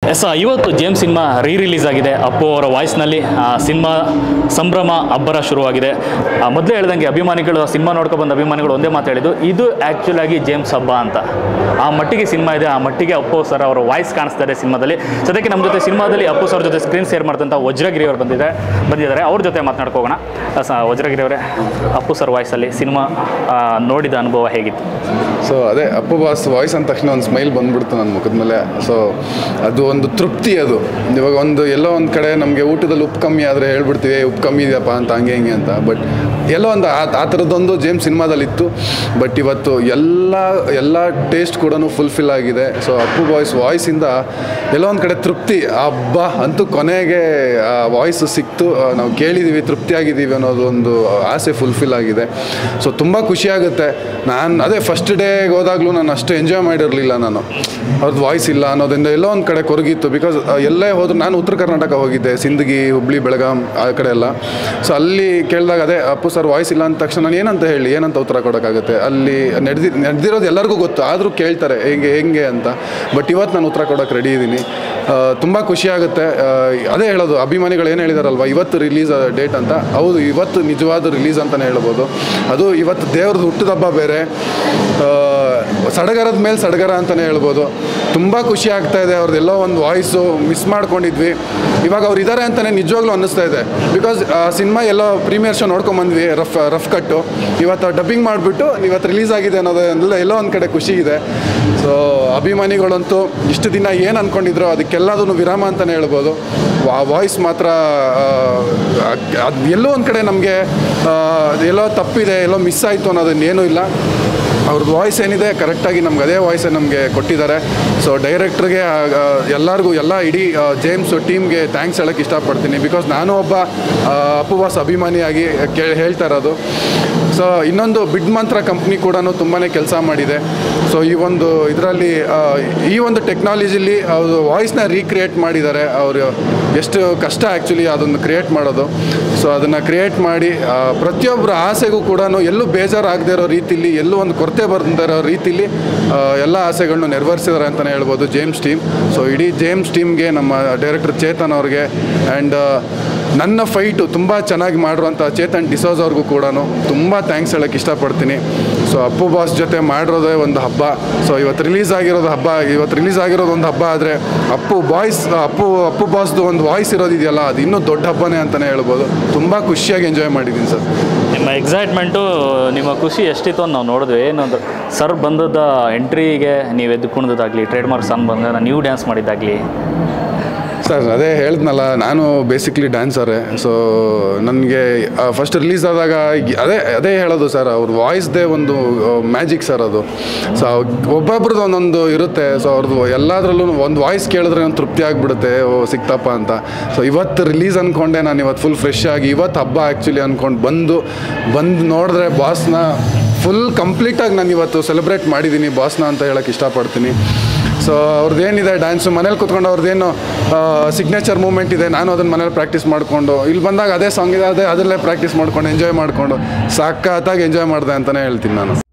S ಇವತ್ತು ಜೇಮ್ cinema ರೀ release ಆಗಿದೆ ಅಪ್ಪು ಅವರ ವಾಯ್ಸ್ನಲ್ಲಿ ಸಿನಿಮಾ ಸಂಭ್ರಮ ಅಬ್ಬರ ಶುರುವಾಗಿದೆ ಮೊದಲೇ ಹೇಳ್ದಂಗೆ ಅಭಿಮಾನಿಗಳು ಸಿನಿಮಾ ನೋಡ್ಕೊಂಡು ಬಂದ ಅಭಿಮಾನಿಗಳು ಒಂದೇ ಮಾತು ಹೇಳಿದ್ದು ಇದು ಆ್ಯಕ್ಚುಲ್ ಆಗಿ ಜೇಮ್ಸ್ ಹಬ್ಬ ಅಂತ ಆ ಮಟ್ಟಿಗೆ ಸಿನಿಮಾ ಇದೆ ಆ ಮಟ್ಟಿಗೆ ಅಪ್ಪು ಸರ್ ಅವರ ವಾಯ್ಸ್ ಕಾಣಿಸ್ತಾರೆ ಸಿನಿಮಾದಲ್ಲಿ ಸದ್ಯಕ್ಕೆ ನಮ್ಮ ಜೊತೆ ಸಿನಿಮಾದಲ್ಲಿ ಅಪ್ಪು ಸರ್ ಜೊತೆ ಸ್ಕ್ರೀನ್ ಶೇರ್ ಮಾಡ್ತಂಥ ವಜ್ರಗಿರಿ ಅವರು ಬಂದಿದ್ದಾರೆ ಬಂದಿದ್ದಾರೆ ಅವ್ರ ಜೊತೆ ಮಾತನಾಡ್ಕೋಗೋಣ ಸ ವಜ್ರಗಿರಿ ಅವರೇ ಅಪ್ಪು ಸರ್ ವಾಯ್ಸಲ್ಲಿ ಸಿನಿಮಾ ನೋಡಿದ ಅನುಭವ ಹೇಗಿತ್ತು ಸೊ ಅದೇ ಅಪ್ಪು ಬಾಸ್ ವಾಯ್ಸ್ ಅಂದ ತಕ್ಷಣ ಒಂದು ಸ್ಮೈಲ್ ಬಂದ್ಬಿಡ್ತು ನನ್ನ ಮುಖದ ಮೇಲೆ ಸೊ ಅದು ಒಂದು ತೃಪ್ತಿ ಅದು ಇವಾಗ ಒಂದು ಎಲ್ಲೋ ಒಂದು ಕಡೆ ನಮಗೆ ಊಟದಲ್ಲಿ ಉಪ್ಪು ಕಮ್ಮಿ ಆದರೆ ಹೇಳ್ಬಿಡ್ತೀವಿ "ಏ, ಉಪ್ಪು ಕಮ್ಮಿ ಇದೆಯಪ್ಪ ಅಂತ ಹಂಗೆ ಹಿಂಗೆ ಅಂತ ಬಟ್ ಎಲ್ಲೋ ಒಂದು ಆ ಆ ಥರದ್ದೊಂದು ಜೇಮ್ಸ್ ಸಿನಿಮಾದಲ್ಲಿ ಇತ್ತು ಬಟ್ ಇವತ್ತು ಎಲ್ಲ ಎಲ್ಲ ಟೇಸ್ಟ್ ಕೂಡ ಫುಲ್ಫಿಲ್ ಆಗಿದೆ ಸೊ ಅಪ್ಪು ಬಾಯ್ಸ್ ವಾಯ್ಸಿಂದ ಎಲ್ಲೋ ಒಂದು ಕಡೆ ತೃಪ್ತಿ ಹಬ್ಬ ಅಂತೂ ಕೊನೆಗೆ ಆ ವಾಯ್ಸ್ ಸಿಕ್ತು ಆ, ನಾವು ಕೇಳಿದ್ದೀವಿ ತೃಪ್ತಿಯಾಗಿದ್ದೀವಿ ಅನ್ನೋದು ಒಂದು ಆಸೆ ಫುಲ್ಫಿಲ್ ಆಗಿದೆ ಸೊ ತುಂಬ ಖುಷಿಯಾಗುತ್ತೆ ನಾನು ಅದೇ ಫಸ್ಟ್ ಡೇಗೆ ಹೋದಾಗಲೂ ನಾನು ಅಷ್ಟು ಎಂಜಾಯ್ ಮಾಡಿರಲಿಲ್ಲ ನಾನು ಅವ್ರದ್ದು ವಾಯ್ಸ್ ಇಲ್ಲ ಅನ್ನೋದ್ರಿಂದ ಎಲ್ಲೋ ಒಂದು ಕಡೆ ಕೊರಗಿತ್ತು ಬಿಕಾಸ್ ಎಲ್ಲೇ ಹೋದ್ರು ನಾನು ಉತ್ತರ ಕರ್ನಾಟಕ ಹೋಗಿದ್ದೆ ಸಿಂದಗಿ ಹುಬ್ಳಿ ಬೆಳಗಾಂ ಆ ಕಡೆ ಎಲ್ಲ ಸೊ ಅಲ್ಲಿ ಕೇಳಿದಾಗ ಅದೇ ಅಪ್ಪು ಸರ್ ವಾಯ್ಸ್ ಇಲ್ಲ ಅಂದ ತಕ್ಷಣ ನಾನು ಏನಂತ ಹೇಳಿ ಏನಂತ ಉತ್ತರ ಕೊಡೋಕ್ಕಾಗುತ್ತೆ ಅಲ್ಲಿ ನಡೆದಿ ನಡೆದಿರೋದು ಎಲ್ಲರಿಗೂ ಗೊತ್ತು ಆದರೂ ಕೇಳ್ತಾರೆ ಹೇಗೆ ಹೆಂಗೆ ಅಂತ ಬಟ್ ಇವತ್ತು ನಾನು ಉತ್ತರ ಕೊಡೋಕೆ ರೆಡಿ ಇದ್ದೀನಿ ತುಂಬ ಖುಷಿಯಾಗುತ್ತೆ ಆ, ಅದೇ ಹೇಳೋದು ಅಭಿಮಾನಿಗಳು ಏನು ಹೇಳಿದಾರಲ್ವ ಇವತ್ತು ರಿಲೀಸ್ ಡೇಟ್ ಅಂತ ಹೌದು ಇವತ್ತು ನಿಜವಾದ ರಿಲೀಸ್ ಅಂತಲೇ ಹೇಳ್ಬೋದು ಅದು ಇವತ್ತು ದೇವ್ರದ್ದು ಹುಟ್ಟಿದಬ್ಬ ಬೇರೆ ಆ, ಸಡಗರದ ಮೇಲೆ ಸಡಗರ ಅಂತಲೇ ಹೇಳ್ಬೋದು ತುಂಬ ಖುಷಿ ಆಗ್ತಾ ಇದೆ ಅವ್ರದ್ದೆಲ್ಲೋ ಒಂದು ವಾಯ್ಸು ಮಿಸ್ ಮಾಡ್ಕೊಂಡಿದ್ವಿ ಇವಾಗ ಅವ್ರು ಇದ್ದಾರೆ ಅಂತಲೇ ನಿಜವಾಗ್ಲೂ ಅನ್ನಿಸ್ತಾ ಇದೆ ಬಿಕಾಸ್ ಸಿನಿಮಾ ಎಲ್ಲೋ ಪ್ರೀಮಿಯರ್ ಶೋ ನೋಡ್ಕೊಂಬಂದ್ವಿ ರಫ್ ರಫ್ ಕಟ್ಟು ಇವತ್ತು ಡಬ್ಬಿಂಗ್ ಮಾಡಿಬಿಟ್ಟು ಇವತ್ತು ರಿಲೀಸ್ ಆಗಿದೆ ಅನ್ನೋದೆಲ್ಲ ಎಲ್ಲೋ ಒಂದು ಕಡೆ ಖುಷಿ ಇದೆ ಸೊ ಅಭಿಮಾನಿಗಳಂತೂ ಇಷ್ಟು ದಿನ ಏನು ಅಂದ್ಕೊಂಡಿದ್ರು ಅದಕ್ಕೆಲ್ಲದೂ ವಿರಾಮ ಅಂತಲೇ ಹೇಳ್ಬೋದು ಆ ವಾಯ್ಸ್ ಮಾತ್ರ ಅದು ಎಲ್ಲೋ ಒಂದು ಕಡೆ ನಮಗೆ ಎಲ್ಲೋ ತಪ್ಪಿದೆ ಎಲ್ಲೋ ಮಿಸ್ ಆಯಿತು ಅನ್ನೋದನ್ನೇನೂ ಇಲ್ಲ ಅವ್ರದ್ದು ವಾಯ್ಸ್ ಏನಿದೆ ಕರೆಕ್ಟಾಗಿ ನಮ್ಗೆ ಅದೇ ವಾಯ್ಸೇ ನಮಗೆ ಕೊಟ್ಟಿದ್ದಾರೆ ಸೊ ಡೈರೆಕ್ಟ್ರಿಗೆ ಎಲ್ಲರಿಗೂ ಎಲ್ಲ ಇಡೀ ಜೇಮ್ಸ್ ಟೀಮ್ಗೆ ಥ್ಯಾಂಕ್ಸ್ ಹೇಳೋಕ್ಕೆ ಇಷ್ಟಪಡ್ತೀನಿ ಬಿಕಾಸ್ ನಾನು ಒಬ್ಬ ಆ, ಅಪ್ಪುವಾಸ್ ಅಭಿಮಾನಿಯಾಗಿ ಕೇ ಹೇಳ್ತಾ ಇರೋದು ಸೊ ಇನ್ನೊಂದು ಬಿಡ್ ಮಂತ್ರ ಕಂಪ್ನಿ ಕೂಡ ತುಂಬಾ ಕೆಲಸ ಮಾಡಿದೆ ಸೊ ಈ ಒಂದು ಇದರಲ್ಲಿ ಈ ಒಂದು ಟೆಕ್ನಾಲಜಿಲಿ ಅವರು ವಾಯ್ಸ್ನ ರೀಕ್ರಿಯೇಟ್ ಮಾಡಿದ್ದಾರೆ ಅವರು ಎಷ್ಟು ಕಷ್ಟ ಆ್ಯಕ್ಚುಲಿ ಅದನ್ನು ಕ್ರಿಯೇಟ್ ಮಾಡೋದು ಸೊ ಅದನ್ನು ಕ್ರಿಯೇಟ್ ಮಾಡಿ ಆ, ಪ್ರತಿಯೊಬ್ಬರ ಆಸೆಗೂ ಕೂಡ ಎಲ್ಲೂ ಬೇಜಾರಾಗದೇ ಇರೋ ರೀತಿಲಿ ಎಲ್ಲೂ ಒಂದು ಕೊರತೆ ಬರ್ದೇ ಇರೋ ರೀತಿಲಿ ಆ, ಎಲ್ಲ ಆಸೆಗಳನ್ನ ನೆರವೇರಿಸಿದ್ದಾರೆ ಅಂತಲೇ ಹೇಳ್ಬೋದು ಜೇಮ್ಸ್ ಟೀಮ್ ಸೊ ಇಡೀ ಜೇಮ್ಸ್ ಟೀಮ್ಗೆ ನಮ್ಮ ಡೈರೆಕ್ಟರ್ ಚೇತನ್ ಅವ್ರಿಗೆ ಆ್ಯಂಡ್ ನನ್ನ ಫೈಟು ತುಂಬ ಚೆನ್ನಾಗಿ ಮಾಡಿರುವಂಥ ಚೇತನ್ ಡಿಸೋಸ್ ಅವ್ರಿಗೂ ಕೂಡ ತುಂಬ ಥ್ಯಾಂಕ್ಸ್ ಹೇಳೋಕ್ಕೆ ಇಷ್ಟಪಡ್ತೀನಿ ಸೊ ಅಪ್ಪು ಬಾಸ್ ಜೊತೆ ಮಾಡಿರೋದೇ ಒಂದು ಹಬ್ಬ ಸೊ ಇವತ್ತು ರಿಲೀಸ್ ಆಗಿರೋದು ಹಬ್ಬ ಇವತ್ತು ರಿಲೀಸ್ ಆಗಿರೋದು ಒಂದು ಹಬ್ಬ ಆದರೆ ಅಪ್ಪು ಬಾಯ್ಸ್ ಅಪ್ಪು ಅಪ್ಪು ಬಾಸ್ದು ಒಂದು ವಾಯ್ಸ್ ಇರೋದಿದೆಯಲ್ಲ ಅದು ಇನ್ನೂ ದೊಡ್ಡ ಹಬ್ಬನೇ ಅಂತಲೇ ಹೇಳ್ಬೋದು ತುಂಬ ಖುಷಿಯಾಗಿ ಎಂಜಾಯ್ ಮಾಡಿದ್ದೀನಿ ಸರ್ ನಿಮ್ಮ ಎಕ್ಸೈಟ್ಮೆಂಟು ನಿಮ್ಮ ಖುಷಿ ಎಷ್ಟಿತ್ತು ಅಂತ ನಾವು ನೋಡಿದ್ವಿ ಏನೊಂದು ಸರ್ ಬಂದದ ಎಂಟ್ರಿಗೆ ನೀವು ಎದ್ದು ಕುಣಿದಾಗಲಿ ಟ್ರೇಡ್ ಮಾರ್ಕ್ ಸಾಂಗ್ ಬಂದಾಗ ನೀವು ಡ್ಯಾನ್ಸ್ ಮಾಡಿದ್ದಾಗಲಿ ಸರ್ ಅದೇ ಹೇಳಿದ್ನಲ್ಲ ನಾನು ಬೇಸಿಕ್ಲಿ ಡ್ಯಾನ್ಸರೇ ಸೊ ನನಗೆ ಫಸ್ಟ್ ರಿಲೀಸ್ ಆದಾಗ ಈ- ಅದೇ ಅದೇ ಹೇಳೋದು ಸರ್ ಅವ್ರ ವಾಯ್ಸ್ದೇ ಒಂದು ಮ್ಯಾಜಿಕ್ ಸರ್ ಅದು ಸೊ ಒಬ್ಬೊಬ್ರದ್ದು ಒಂದೊಂದು ಇರುತ್ತೆ ಸೊ ಅವ್ರದ್ದು ಎಲ್ಲದರಲ್ಲೂ ಒಂದು ವಾಯ್ಸ್ ಕೇಳಿದ್ರೆ ಒಂದು ತೃಪ್ತಿ ಆಗಿಬಿಡುತ್ತೆ ಓ ಸಿಕ್ತಪ್ಪ ಅಂತ ಸೊ ಇವತ್ತು ರಿಲೀಸ್ ಅಂದ್ಕೊಂಡೆ ನಾನು ಇವತ್ತು ಫುಲ್ ಫ್ರೆಶ್ ಆಗಿ ಇವತ್ತು ಹಬ್ಬ ಆ್ಯಕ್ಚುಲಿ ಅಂದ್ಕೊಂಡು ಬಂದು ಬಂದು ನೋಡಿದ್ರೆ ಬಾಸ್ನ ಫುಲ್ ಕಂಪ್ಲೀಟಾಗಿ ನಾನು ಇವತ್ತು ಸೆಲೆಬ್ರೇಟ್ ಮಾಡಿದ್ದೀನಿ ಬಾಸ್ನ ಅಂತ ಹೇಳೋಕ್ಕೆ ಇಷ್ಟಪಡ್ತೀನಿ ಸೊ ಅವ್ರದ್ದು ಏನಿದೆ ಡ್ಯಾನ್ಸು ಮನೇಲಿ ಕೂತ್ಕೊಂಡು ಅವ್ರದ್ದೇನು ಸಿಗ್ನೇಚರ್ ಮೂಮೆಂಟ್ ಇದೆ ನಾನು ಅದನ್ನು ಮನೇಲಿ ಪ್ರಾಕ್ಟೀಸ್ ಮಾಡಿಕೊಂಡು ಇಲ್ಲಿ ಬಂದಾಗ ಅದೇ ಸಾಂಗ್ ಇದೆ ಅದೇ ಅದರಲ್ಲೇ ಪ್ರಾಕ್ಟೀಸ್ ಮಾಡ್ಕೊಂಡು ಎಂಜಾಯ್ ಮಾಡಿಕೊಂಡು ಸಖತ್ತಾಗಿ ಎಂಜಾಯ್ ಮಾಡಿದೆ ಅಂತಲೇ ಹೇಳ್ತೀನಿ ನಾನು